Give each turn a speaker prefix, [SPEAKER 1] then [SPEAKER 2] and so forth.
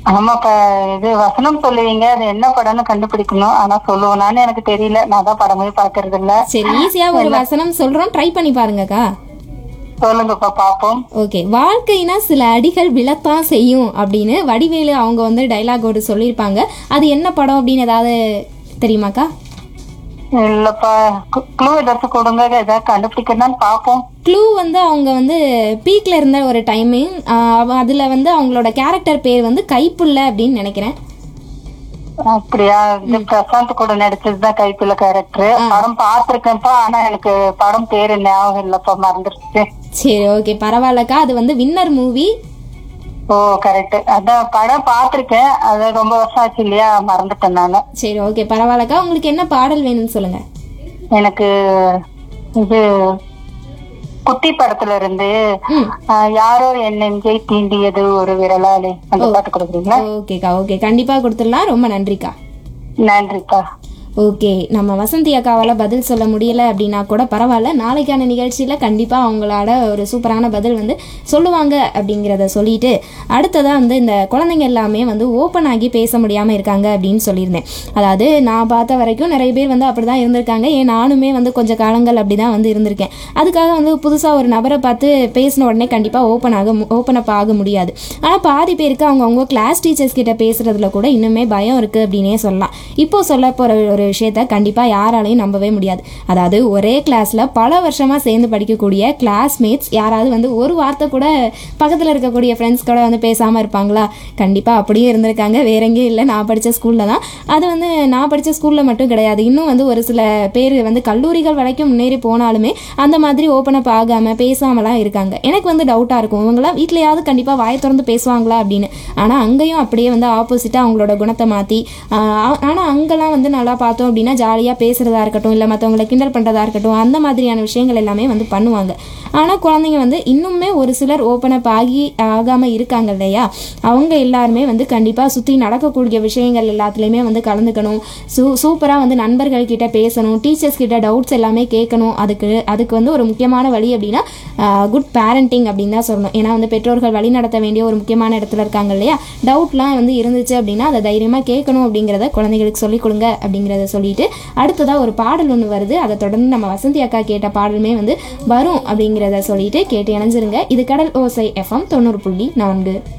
[SPEAKER 1] ஆமாப்பா இது வசனம் சொல்லுவீங்க அது என்ன படம்னு கண்டுபிடிக்கணும் ஆனா சொல்லுவேனான்னு எனக்கு தெரியல நான் தான் படமே பாக்குறது இல்ல
[SPEAKER 2] சரி ஈஸியா ஒரு வசனம் சொல்றோம் ட்ரை பண்ணி பாருங்கக்கா
[SPEAKER 1] சொல்லுங்கப்பா பாப்போம்
[SPEAKER 2] ஓகே வாழ்க்கைனா சில அடிகள் விழத்தான் செய்யும் அப்படின்னு வடிவேலு அவங்க வந்து டைலாக் ஒரு சொல்லியிருப்பாங்க அது என்ன படம் அப்படின்னு ஏதாவது தெரியுமாக்கா
[SPEAKER 1] இல்லப்பா க்ளூ ஏதாச்சும் கொடுங்க ஏதாவது கண்டுபிடிக்கணும்னு பாப்போம்
[SPEAKER 2] க்ளூ வந்து அவங்க வந்து பீக்ல இருந்த ஒரு டைமிங் அதுல வந்து அவங்களோட கேரக்டர் பேர் வந்து கைப்புள்ள அப்படின்னு நினைக்கிறேன்
[SPEAKER 1] அப்படியா இது பிரசாந்த் கூட நடிச்சதுதான் கைப்பிள்ள கேரக்டர் படம் பாத்திருக்கேன்ப்பா ஆனா எனக்கு படம் பேரு ஞாபகம் இல்லப்பா மறந்துருச்சு
[SPEAKER 2] சரி ஓகே பரவாயில்லக்கா அது வந்து வின்னர் மூவி
[SPEAKER 1] ஓ கரெக்ட் அதான் படம் பாத்திருக்கேன் அது ரொம்ப வருஷம் ஆச்சு இல்லையா மறந்துட்டேன் நானு
[SPEAKER 2] சரி ஓகே பரவாயில்லக்கா உங்களுக்கு என்ன பாடல் வேணும்னு சொல்லுங்க
[SPEAKER 1] எனக்கு இது குட்டி படத்துல இருந்து
[SPEAKER 2] ம்
[SPEAKER 1] ஆஹ், யாரோ என் நெஞ்சை தீண்டியது ஒரு விரலாலே அந்த பாட்டு கொடுக்குறீங்களா
[SPEAKER 2] ஓகேக்கா ஓகே கண்டிப்பாக கொடுத்துடலாம் ரொம்ப நன்றிக்கா
[SPEAKER 1] நன்றிப்பா
[SPEAKER 2] ஓகே நம்ம வசந்தி அக்காவால் பதில் சொல்ல முடியல அப்படின்னா கூட பரவாயில்ல நாளைக்கான நிகழ்ச்சியில் கண்டிப்பாக அவங்களோட ஒரு சூப்பரான பதில் வந்து சொல்லுவாங்க அப்படிங்கிறத சொல்லிட்டு அடுத்ததாக வந்து இந்த குழந்தைங்க எல்லாமே வந்து ஓப்பன் ஆகி பேச முடியாமல் இருக்காங்க அப்படின்னு சொல்லியிருந்தேன் அதாவது நான் பார்த்த வரைக்கும் நிறைய பேர் வந்து அப்படி தான் இருந்திருக்காங்க ஏன் நானுமே வந்து கொஞ்சம் காலங்கள் அப்படி தான் வந்து இருந்திருக்கேன் அதுக்காக வந்து புதுசாக ஒரு நபரை பார்த்து பேசின உடனே கண்டிப்பாக ஓப்பன் ஆக ஓப்பன் அப் ஆக முடியாது ஆனால் பாதி பேருக்கு அவங்க அவங்க கிளாஸ் டீச்சர்ஸ் கிட்ட பேசுறதுல கூட இன்னுமே பயம் இருக்குது அப்படின்னே சொல்லலாம் இப்போ சொல்ல போகிற ஒரு விஷயத்த கண்டிப்பாக யாராலையும் நம்பவே முடியாது அதாவது ஒரே கிளாஸில் பல வருஷமாக சேர்ந்து படிக்கக்கூடிய கிளாஸ்மேட்ஸ் யாராவது வந்து ஒரு வார்த்தை கூட பக்கத்தில் இருக்கக்கூடிய ஃப்ரெண்ட்ஸ் கூட வந்து பேசாமல் இருப்பாங்களா கண்டிப்பாக அப்படியும் இருந்திருக்காங்க வேற எங்கேயும் இல்லை நான் படித்த ஸ்கூலில் தான் அது வந்து நான் படித்த ஸ்கூலில் மட்டும் கிடையாது இன்னும் வந்து ஒரு சில பேர் வந்து கல்லூரிகள் வரைக்கும் முன்னேறி போனாலுமே அந்த மாதிரி ஓப்பன் அப் ஆகாமல் பேசாமலாம் இருக்காங்க எனக்கு வந்து டவுட்டாக இருக்கும் இவங்களாம் வீட்லையாவது கண்டிப்பாக வாயை திறந்து பேசுவாங்களா அப்படின்னு ஆனால் அங்கேயும் அப்படியே வந்து ஆப்போசிட்டாக அவங்களோட குணத்தை மாற்றி ஆனால் அங்கெல்லாம் வந்து நல்லா பார்த்தோம் அப்படின்னா ஜாலியாக பேசுகிறதா இருக்கட்டும் இல்லை மற்றவங்களை கிண்டல் பண்ணுறதா இருக்கட்டும் அந்த மாதிரியான விஷயங்கள் எல்லாமே வந்து பண்ணுவாங்க ஆனால் குழந்தைங்க வந்து இன்னுமே ஒரு சிலர் ஓப்பன் அப் ஆகி ஆகாமல் இருக்காங்க இல்லையா அவங்க எல்லாருமே வந்து கண்டிப்பாக சுற்றி நடக்கக்கூடிய விஷயங்கள் எல்லாத்துலேயுமே வந்து கலந்துக்கணும் சூ சூப்பராக வந்து நண்பர்கள் கிட்ட பேசணும் டீச்சர்ஸ் கிட்ட டவுட்ஸ் எல்லாமே கேட்கணும் அதுக்கு அதுக்கு வந்து ஒரு முக்கியமான வழி அப்படின்னா குட் பேரண்டிங் அப்படின்னு தான் சொல்லணும் ஏன்னா வந்து பெற்றோர்கள் வழி நடத்த வேண்டிய ஒரு முக்கியமான இடத்துல இருக்காங்க இல்லையா டவுட்லாம் வந்து இருந்துச்சு அப்படின்னா அதை தைரியமாக கேட்கணும் அப்படிங்கிறத குழந்தைகளுக்கு சொல்லிக் கொடுங்க அப்படிங்கிறத சொல்லிட்டு அடுத்ததாக ஒரு பாடல் ஒன்று வருது அதை தொடர்ந்து நம்ம வசந்தி அக்கா கேட்ட பாடலுமே வந்து வரும் அப்படிங்கிறத சொல்லிட்டு கேட்டு இணைஞ்சிருங்க இது கடல் ஓசை எஃப்எம் தொண்ணூறு புள்ளி நான்கு